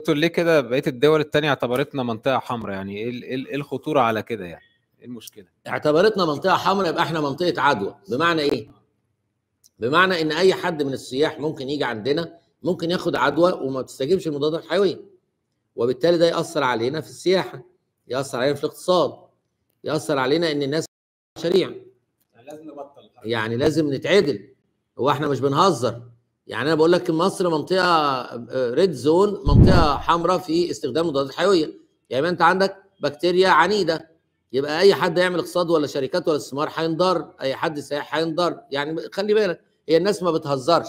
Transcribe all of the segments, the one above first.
دكتور ليه كده بقيه الدول التانية اعتبرتنا منطقه حمراء يعني ايه ال- ايه الخطوره على كده يعني ايه المشكله اعتبرتنا منطقه حمراء يبقى احنا منطقه عدوى بمعنى ايه بمعنى ان اي حد من السياح ممكن يجي عندنا ممكن ياخد عدوى وما تستجيبش المضادات الحيويه وبالتالي ده ياثر علينا في السياحه ياثر علينا في الاقتصاد ياثر علينا ان الناس شريعه يعني لازم نبطل يعني لازم نتعدل هو احنا مش بنهزر يعني انا بقول لك مصر منطقه ريد زون منطقه حمراء في استخدام المضادات الحيويه يعني انت عندك بكتيريا عنيده يبقى اي حد يعمل اقتصاد ولا شركات ولا استثمار هينضر اي حد سياح هينضر يعني خلي بالك هي الناس ما بتهزرش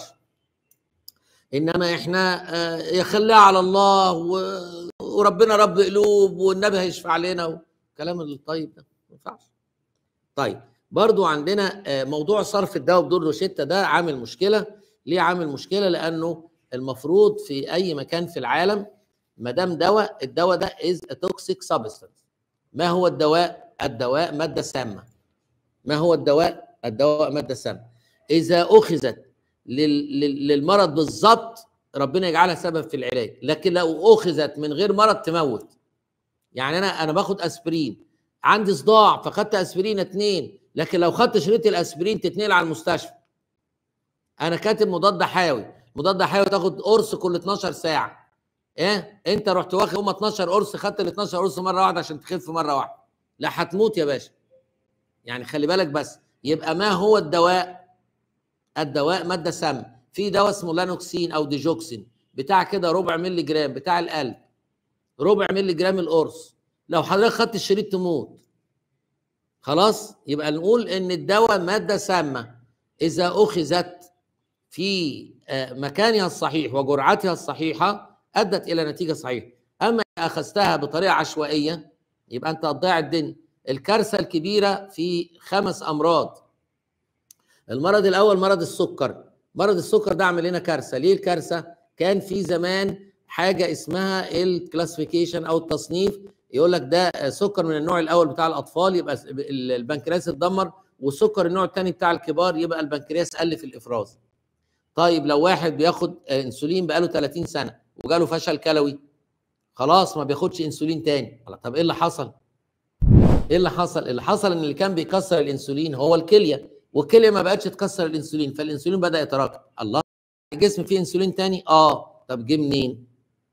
انما احنا آه، يخليها على الله و- وربنا رب قلوب والنبي هيشفع لنا والكلام الطيب ده ما ينفعش طيب برضو عندنا آه، موضوع صرف الدواء بدون روشتة ده عامل مشكلة ليه عامل مشكلة لأنه المفروض في أي مكان في العالم ما دام دواء الدواء ده is a toxic substance ما هو الدواء؟ الدواء مادة سامة ما هو الدواء؟ الدواء مادة سامة إذا أخذت لل- لل- للمرض بالظبط ربنا يجعلها سبب في العلاج لكن لو أخذت من غير مرض تموت يعني أنا أنا باخد أسبرين عندي صداع فخدت أسبرين اتنين لكن لو خدت شريط الأسبرين تتنقل على المستشفى انا كاتب مضاد حيوي مضاد حيوي تاخد قرص كل 12 ساعه ايه انت رحت واخد هم 12 قرص خدت ال 12 قرص مره واحده عشان تخف مره واحده لا هتموت يا باشا يعني خلي بالك بس يبقى ما هو الدواء الدواء ماده سم في دواء اسمه لانوكسين او ديجوكسين بتاع كده ربع مللي جرام بتاع القلب ربع مللي جرام القرص لو حضرتك خدت الشريط تموت خلاص يبقى نقول ان الدواء ماده سامه اذا اخذت في آه، مكانها الصحيح وجرعتها الصحيحه ادت الى نتيجه صحيحه اما إذا اخذتها بطريقه عشوائيه يبقى انت هتضيع الدنيا الكارثه الكبيره في خمس امراض المرض الاول مرض السكر مرض السكر ده عمل لنا كارثه ليه الكارثه كان في زمان حاجه اسمها الكلاسيفيكيشن او التصنيف يقول لك ده سكر من النوع الاول بتاع الاطفال يبقى البنكرياس اتدمر وسكر النوع الثاني بتاع الكبار يبقى البنكرياس قل في الافراز طيب لو واحد بياخد انسولين بقاله 30 سنه وجاله فشل كلوي خلاص ما بياخدش انسولين تاني طب ايه اللي حصل ايه اللي حصل اللي حصل ان اللي كان بيكسر الانسولين هو الكليه والكليه ما بقتش تكسر الانسولين فالانسولين بدا يتراكم الله الجسم فيه انسولين تاني اه طب جه منين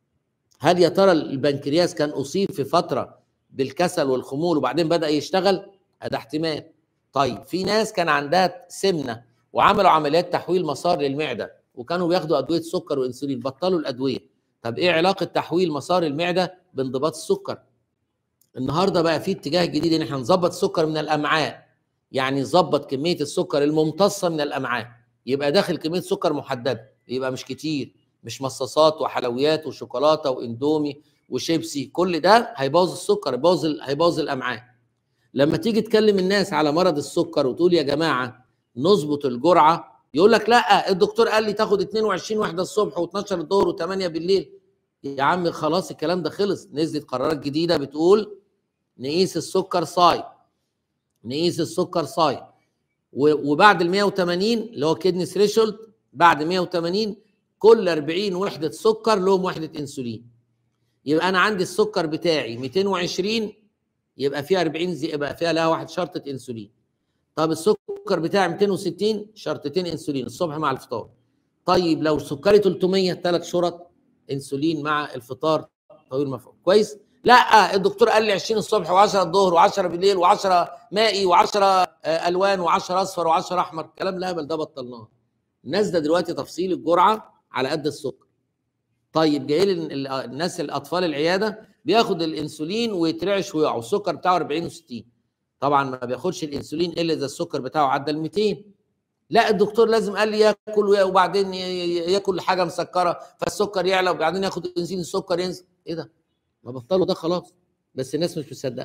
هل يا ترى البنكرياس كان اصيب في فتره بالكسل والخمول وبعدين بدا يشتغل هذا احتمال طيب في ناس كان عندها سمنه وعملوا عمليات تحويل مسار للمعده وكانوا بياخدوا ادويه سكر وانسولين بطلوا الادويه طب ايه علاقه تحويل مسار المعده بانضباط السكر النهارده بقى في اتجاه جديد ان احنا نظبط السكر من الامعاء يعني نظبط كميه السكر الممتصه من الامعاء يبقى داخل كميه سكر محدده يبقى مش كتير مش مصاصات وحلويات وشوكولاته واندومي وشيبسي كل ده هيبوظ السكر هيبوظ ال- هيبوظ الامعاء لما تيجي تكلم الناس على مرض السكر وتقول يا جماعه نظبط الجرعه يقول لك لا الدكتور قال لي تاخد 22 واحده الصبح و12 الظهر و8 بالليل يا عم خلاص الكلام ده خلص نزلت قرارات جديده بتقول نقيس السكر صاي نقيس السكر صاي و- وبعد ال 180 اللي هو كدني ثريشولد بعد 180 كل 40 وحده سكر لهم وحده انسولين يبقى انا عندي السكر بتاعي 220 يبقى فيها 40 زي يبقى فيها لها واحد شرطه انسولين طب السكر بتاعي 260 شرطتين انسولين الصبح مع الفطار طيب لو سكري 300 ثلاث شرط انسولين مع الفطار طويل مفعول كويس لا الدكتور قال لي 20 الصبح و10 الظهر و10 بالليل و10 مائي و10 الوان و10 اصفر و10 احمر كلام الهبل ده بطلناه الناس ده دلوقتي تفصيل الجرعه على قد السكر طيب جاي لي ال- الناس الاطفال العياده بياخد الانسولين ويترعش ويقع والسكر بتاعه 40 و60 طبعا ما بياخدش الانسولين الا اذا السكر بتاعه عدى ال 200 لا الدكتور لازم قال لي ياكل ويا- وبعدين ي- ي- ياكل حاجه مسكره فالسكر يعلى وبعدين ياخد انسولين السكر ينزل ايه ده؟ ما بطلوا ده خلاص بس الناس مش مصدقه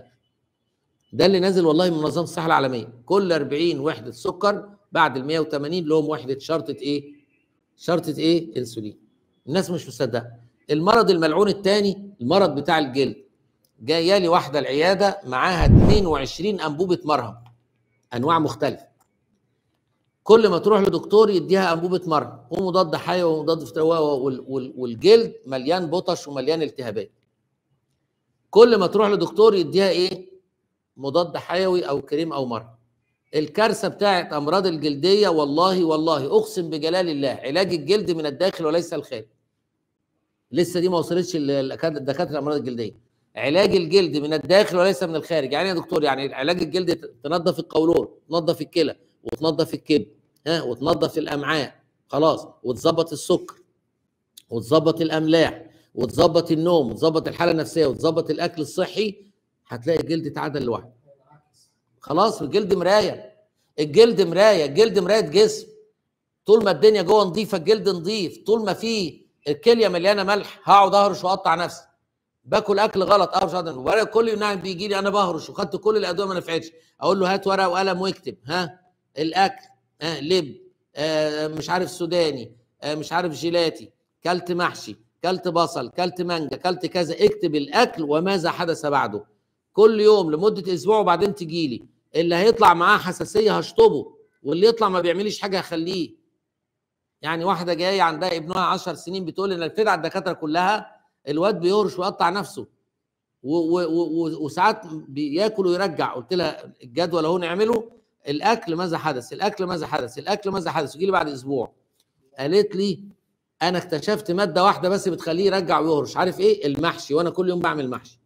ده اللي نازل والله من منظمه الصحه العالميه كل 40 وحده سكر بعد ال 180 لهم وحده شرطه ايه؟ شرطه ايه؟ انسولين الناس مش مصدقه المرض الملعون الثاني المرض بتاع الجلد جايه لي واحده العياده معاها 22 انبوبه مرهم انواع مختلفه كل ما تروح لدكتور يديها انبوبه مرهم ومضاد حيوي ومضاد فطري وال- وال- والجلد مليان بطش ومليان التهابات كل ما تروح لدكتور يديها ايه مضاد حيوي او كريم او مرهم الكارثه بتاعت امراض الجلديه والله والله اقسم بجلال الله علاج الجلد من الداخل وليس الخارج لسه دي ما وصلتش لدكاتره الامراض الجلديه علاج الجلد من الداخل وليس من الخارج يعني إيه يا دكتور يعني علاج الجلد تنظف القولون تنظف الكلى وتنظف الكبد ها وتنظف الامعاء خلاص وتظبط السكر وتظبط الاملاح وتظبط النوم وتظبط الحاله النفسيه وتظبط الاكل الصحي هتلاقي الجلد اتعدل لوحده خلاص الجلد مرايه الجلد مرايه الجلد مرايه جسم طول ما الدنيا جوه نظيفه الجلد نظيف طول ما في الكليه مليانه ملح هقعد اهرش واقطع نفسي باكل اكل غلط اهرش واقطع ورقه كل يوم نعم بيجي لي انا بهرش وخدت كل الادويه ما نفعتش اقول له هات ورقه وقلم واكتب ها الاكل ها لب آه مش عارف سوداني آه مش عارف جيلاتي كلت محشي كلت بصل كلت مانجا كلت كذا اكتب الاكل وماذا حدث بعده كل يوم لمده اسبوع وبعدين تجي لي اللي هيطلع معاه حساسيه هشطبه واللي يطلع ما بيعمليش حاجه هخليه يعني واحده جايه عندها ابنها 10 سنين بتقول ان الفرع الدكاتره كلها الواد بيهرش ويقطع نفسه و- و- و- وساعات بياكل ويرجع قلت لها الجدول اهو نعمله الاكل ماذا حدث الاكل ماذا حدث الاكل ماذا حدث يجي لي بعد اسبوع قالت لي انا اكتشفت ماده واحده بس بتخليه يرجع ويهرش عارف ايه المحشي وانا كل يوم بعمل محشي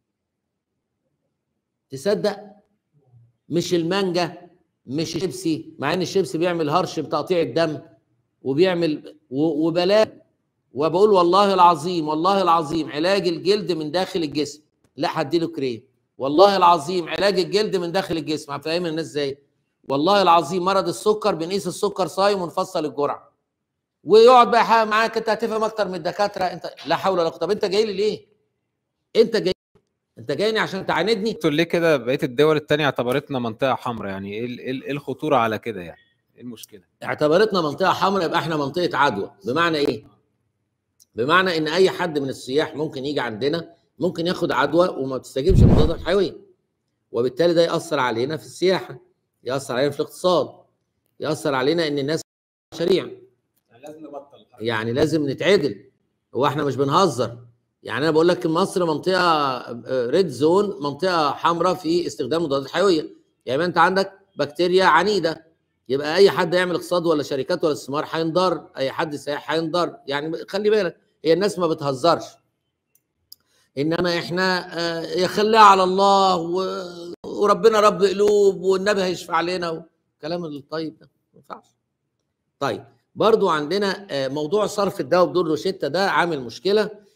تصدق مش المانجا مش الشيبسي مع ان الشيبسي بيعمل هرش بتقطيع الدم وبيعمل و- وبلاء وبقول والله العظيم والله العظيم علاج الجلد من داخل الجسم لا هديله كريم والله العظيم علاج الجلد من داخل الجسم هفهم الناس ازاي والله العظيم مرض السكر بنقيس السكر صايم ونفصل الجرعه ويقعد بقى يحقق معاك انت هتفهم اكتر من الدكاتره انت لا حول ولا قوه طب انت جاي لي ليه؟ انت جاي انت جايني عشان تعاندني دكتور ليه كده بقيه الدول التانية اعتبرتنا منطقه حمراء يعني ايه ال- ايه إيه الخطوره على كده يعني ايه المشكله اعتبرتنا منطقه حمراء يبقى احنا منطقه عدوى بمعنى ايه بمعنى ان اي حد من السياح ممكن يجي عندنا ممكن ياخد عدوى وما بتستجيبش للمضادات الحيويه وبالتالي ده ياثر علينا في السياحه ياثر علينا في الاقتصاد ياثر علينا ان الناس شريعه لازم نبطل يعني لازم نتعدل هو احنا مش بنهزر يعني انا بقول لك مصر منطقه ريد زون منطقه حمراء في استخدام المضادات الحيويه يعني انت عندك بكتيريا عنيده يبقى اي حد يعمل اقتصاد ولا شركات ولا استثمار هينضر اي حد سياح هينضر يعني خلي بالك هي الناس ما بتهزرش انما احنا آه، يخليها على الله و- وربنا رب قلوب والنبي هيشفع لنا والكلام الطيب ده ما ينفعش طيب برضو عندنا آه، موضوع صرف الدواء بدون روشته ده عامل مشكله